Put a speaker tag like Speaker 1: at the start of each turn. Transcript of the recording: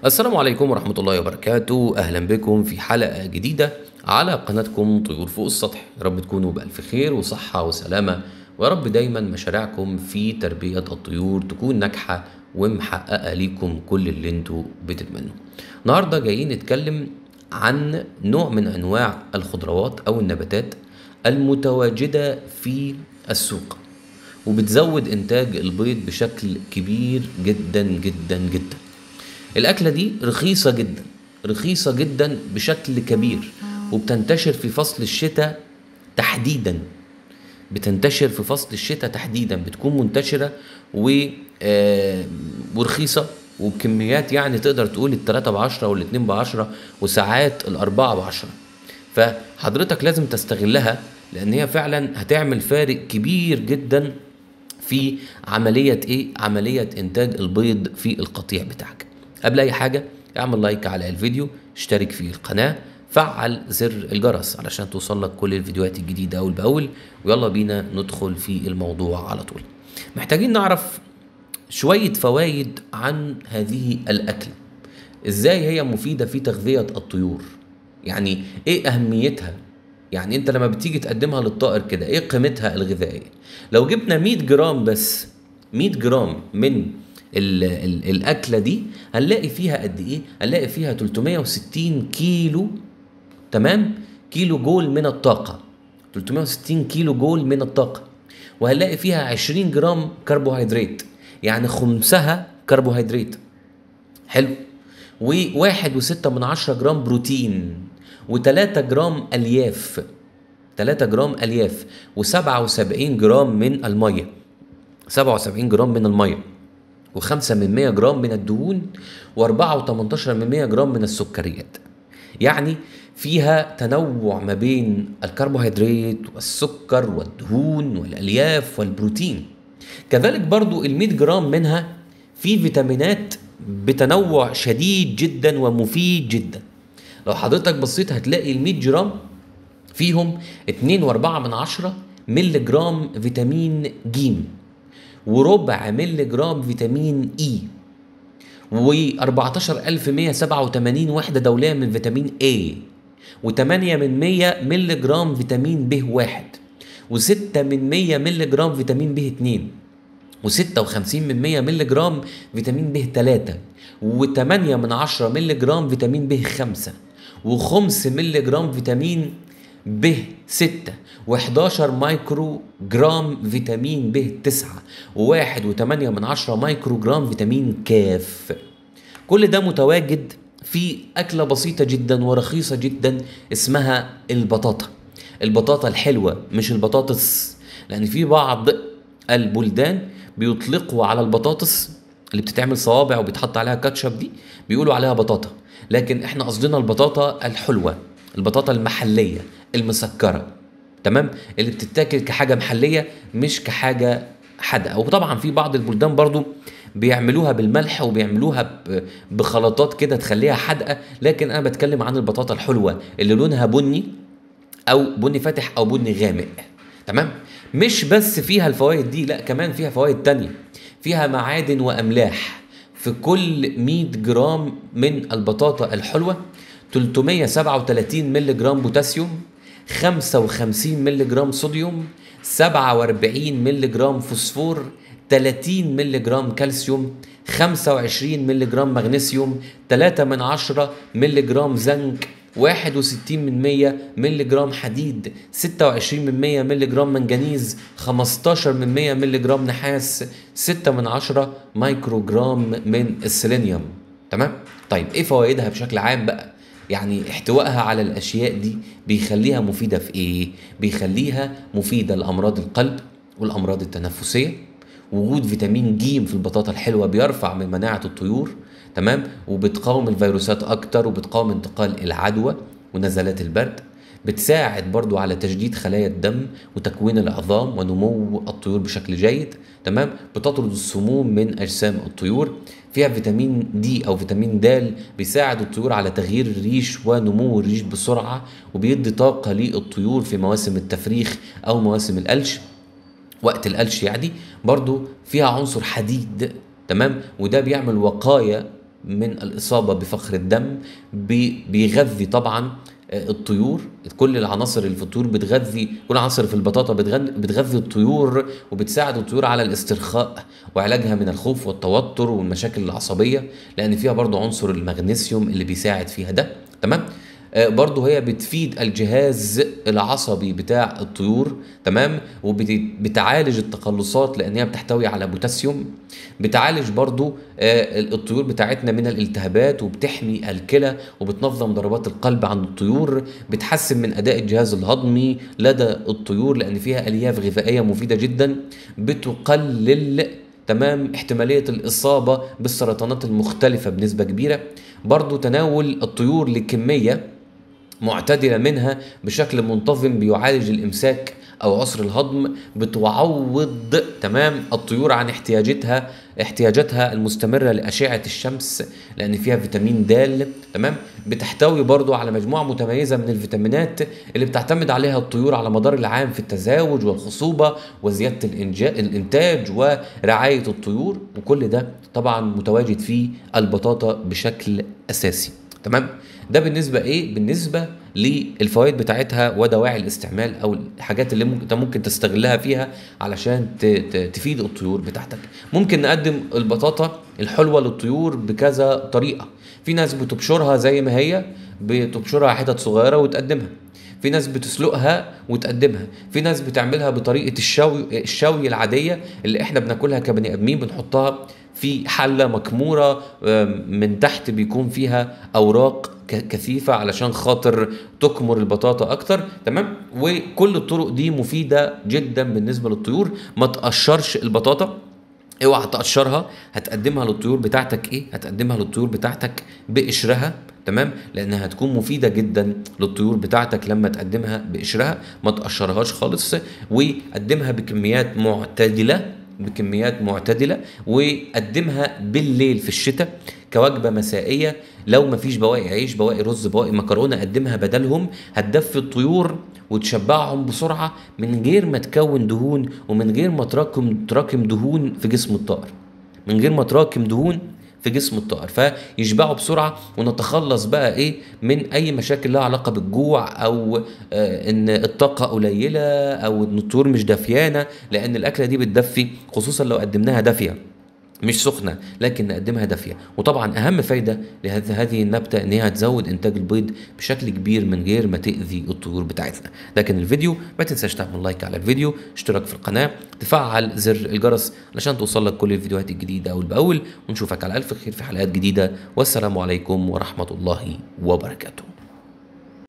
Speaker 1: السلام عليكم ورحمة الله وبركاته أهلا بكم في حلقة جديدة على قناتكم طيور فوق السطح يا رب تكونوا بألف خير وصحة وسلامة ويا رب دايما مشاريعكم في تربية الطيور تكون ناجحة ومحققة ليكم كل اللي انتوا بتتمنوا النهاردة جايين نتكلم عن نوع من أنواع الخضروات أو النباتات المتواجدة في السوق وبتزود إنتاج البيض بشكل كبير جدا جدا جدا الأكلة دي رخيصة جدا رخيصة جدا بشكل كبير وبتنتشر في فصل الشتاء تحديدا بتنتشر في فصل الشتاء تحديدا بتكون منتشرة و آه، ورخيصة وبكميات يعني تقدر تقول التلاتة بعشرة والاتنين بعشرة وساعات الأربعة بعشرة فحضرتك لازم تستغلها لأن هي فعلا هتعمل فارق كبير جدا في عملية ايه؟ عملية انتاج البيض في القطيع بتاعك. قبل اي حاجة اعمل لايك على الفيديو، اشترك في القناة، فعل زر الجرس علشان توصل لك كل الفيديوهات الجديدة اول باول، ويلا بينا ندخل في الموضوع على طول. محتاجين نعرف شوية فوائد عن هذه الأكلة. ازاي هي مفيدة في تغذية الطيور؟ يعني ايه أهميتها؟ يعني انت لما بتيجي تقدمها للطائر كده ايه قيمتها الغذائيه لو جبنا 100 جرام بس 100 جرام من ال ال الاكله دي هنلاقي فيها قد ايه هنلاقي فيها 360 كيلو تمام كيلو جول من الطاقه 360 كيلو جول من الطاقه وهنلاقي فيها 20 جرام كربوهيدرات يعني خمسها كربوهيدرات حلو وواحد وستة من عشرة جرام بروتين وتلاتة جرام ألياف تلاتة جرام ألياف وسبعة وسبعين جرام من المية سبعة وسبعين جرام من المية وخمسة من مية جرام من الدهون وأربعة وتمنتاشر من مية جرام من السكريات يعني فيها تنوع ما بين الكربوهيدرات والسكر والدهون والألياف والبروتين كذلك برضو المية جرام منها في فيتامينات بتنوع شديد جدا ومفيد جدا لو حضرتك بصيت هتلاقي ال 100 جرام فيهم 2.4 من عشرة ملي جرام فيتامين ج وربع ملي جرام فيتامين اي و 14187 وحدة دولية من فيتامين A و8 من 100 ملي جرام فيتامين ب 1 و6 من 100 ملي جرام فيتامين ب 2 و56 من 100 ملي جرام فيتامين ب 3 و8 من 10 ملي جرام فيتامين ب 5 وخمس ملي جرام فيتامين ب 6 و11 مايكرو جرام فيتامين ب 9 و1 و8 من 10 مايكرو جرام فيتامين كاف كل ده متواجد في أكلة بسيطة جدا ورخيصة جدا اسمها البطاطا البطاطا الحلوة مش البطاطس لأن في بعض البلدان بيطلقوا على البطاطس اللي بتتعمل صوابع وبيتحط عليها كاتشب دي بيقولوا عليها بطاطا لكن احنا قصدنا البطاطا الحلوه البطاطا المحليه المسكره تمام اللي بتتاكل كحاجه محليه مش كحاجه حادقه وطبعا في بعض البلدان برضو بيعملوها بالملح وبيعملوها ب- بخلطات كده تخليها حادقه لكن انا بتكلم عن البطاطا الحلوه اللي لونها بني او بني فاتح او بني غامق تمام مش بس فيها الفوائد دي لا كمان فيها فوائد تانية فيها معادن واملاح في كل 100 جرام من البطاطا الحلوه 337 مللي جرام بوتاسيوم 55 مللي جرام صوديوم 47 مللي جرام فوسفور 30 مللي جرام كالسيوم 25 مللي جرام مغنيسيوم 3 من 10 مللي جرام زنك 61 من 100 مللي جرام حديد 26 من 100 مللي جرام منجنيز 15 من 100 مللي جرام نحاس 6 من 10 مايكرو جرام من السيلينيوم تمام طيب ايه فوائدها بشكل عام بقى يعني احتوائها على الاشياء دي بيخليها مفيده في ايه بيخليها مفيده لامراض القلب والامراض التنفسيه وجود فيتامين ج في البطاطا الحلوه بيرفع من مناعه الطيور تمام وبتقاوم الفيروسات اكتر وبتقاوم انتقال العدوى ونزلات البرد بتساعد برضو على تجديد خلايا الدم وتكوين العظام ونمو الطيور بشكل جيد تمام بتطرد السموم من اجسام الطيور فيها فيتامين دي او فيتامين د بيساعد الطيور على تغيير الريش ونمو الريش بسرعه وبيدي طاقه للطيور في مواسم التفريخ او مواسم القلش وقت القلش يعني برضو فيها عنصر حديد تمام وده بيعمل وقايه من الاصابه بفقر الدم بي- بيغذي طبعا آه، الطيور كل العناصر اللي في الطيور بتغذي كل العناصر في البطاطا بتغذي, بتغذي الطيور وبتساعد الطيور على الاسترخاء وعلاجها من الخوف والتوتر والمشاكل العصبيه لان فيها برضو عنصر المغنيسيوم اللي بيساعد فيها ده تمام آه، برضو هي بتفيد الجهاز العصبي بتاع الطيور تمام وبتعالج التقلصات لان هي بتحتوي على بوتاسيوم بتعالج برضو آه، الطيور بتاعتنا من الالتهابات وبتحمي الكلى وبتنظم ضربات القلب عند الطيور بتحسن من اداء الجهاز الهضمي لدى الطيور لان فيها الياف غذائيه مفيده جدا بتقلل تمام احتمالية الإصابة بالسرطانات المختلفة بنسبة كبيرة برضو تناول الطيور لكمية معتدلة منها بشكل منتظم بيعالج الإمساك أو عسر الهضم بتعوض تمام الطيور عن احتياجاتها احتياجاتها المستمرة لأشعة الشمس لأن فيها فيتامين د تمام بتحتوي برضو على مجموعة متميزة من الفيتامينات اللي بتعتمد عليها الطيور على مدار العام في التزاوج والخصوبة وزيادة الإنجا- الإنتاج ورعاية الطيور وكل ده طبعا متواجد في البطاطا بشكل أساسي تمام ده بالنسبه ايه بالنسبه للفوائد بتاعتها ودواعي الاستعمال او الحاجات اللي ممكن انت ممكن تستغلها فيها علشان ت- ت- تفيد الطيور بتاعتك ممكن نقدم البطاطا الحلوه للطيور بكذا طريقه في ناس بتبشرها زي ما هي بتبشرها حتت صغيره وتقدمها في ناس بتسلقها وتقدمها في ناس بتعملها بطريقه الشوي الشوي العاديه اللي احنا بناكلها كبني ادمين بنحطها في حله مكموره آم، من تحت بيكون فيها اوراق ك- كثيفه علشان خاطر تكمر البطاطا اكتر تمام وكل الطرق دي مفيده جدا بالنسبه للطيور ما تقشرش البطاطا اوعى تقشرها هتقدمها للطيور بتاعتك ايه هتقدمها للطيور بتاعتك بقشرها تمام لانها هتكون مفيده جدا للطيور بتاعتك لما تقدمها بقشرها ما تقشرهاش خالص وقدمها بكميات معتدله بكميات معتدله وقدمها بالليل في الشتاء كوجبه مسائيه لو مفيش بواقي عيش بواقي رز بواقي مكرونه قدمها بدلهم هتدفي الطيور وتشبعهم بسرعه من غير ما تكون دهون ومن غير ما تراكم تراكم دهون في جسم الطائر من غير ما تراكم دهون في جسم الطائر فيشبعوا بسرعه ونتخلص بقى ايه من اي مشاكل لها علاقه بالجوع او آه ان الطاقه قليله او ان الطيور مش دافيانه لان الاكله دي بتدفي خصوصا لو قدمناها دافيه مش سخنه لكن نقدمها دافيه وطبعا اهم فايده لهذه النبته ان هي هتزود انتاج البيض بشكل كبير من غير ما تاذي الطيور بتاعتنا لكن الفيديو ما تنساش تعمل لايك على الفيديو اشتراك في القناه تفعل زر الجرس علشان توصل لك كل الفيديوهات الجديده اول باول ونشوفك على الف خير في حلقات جديده والسلام عليكم ورحمه الله وبركاته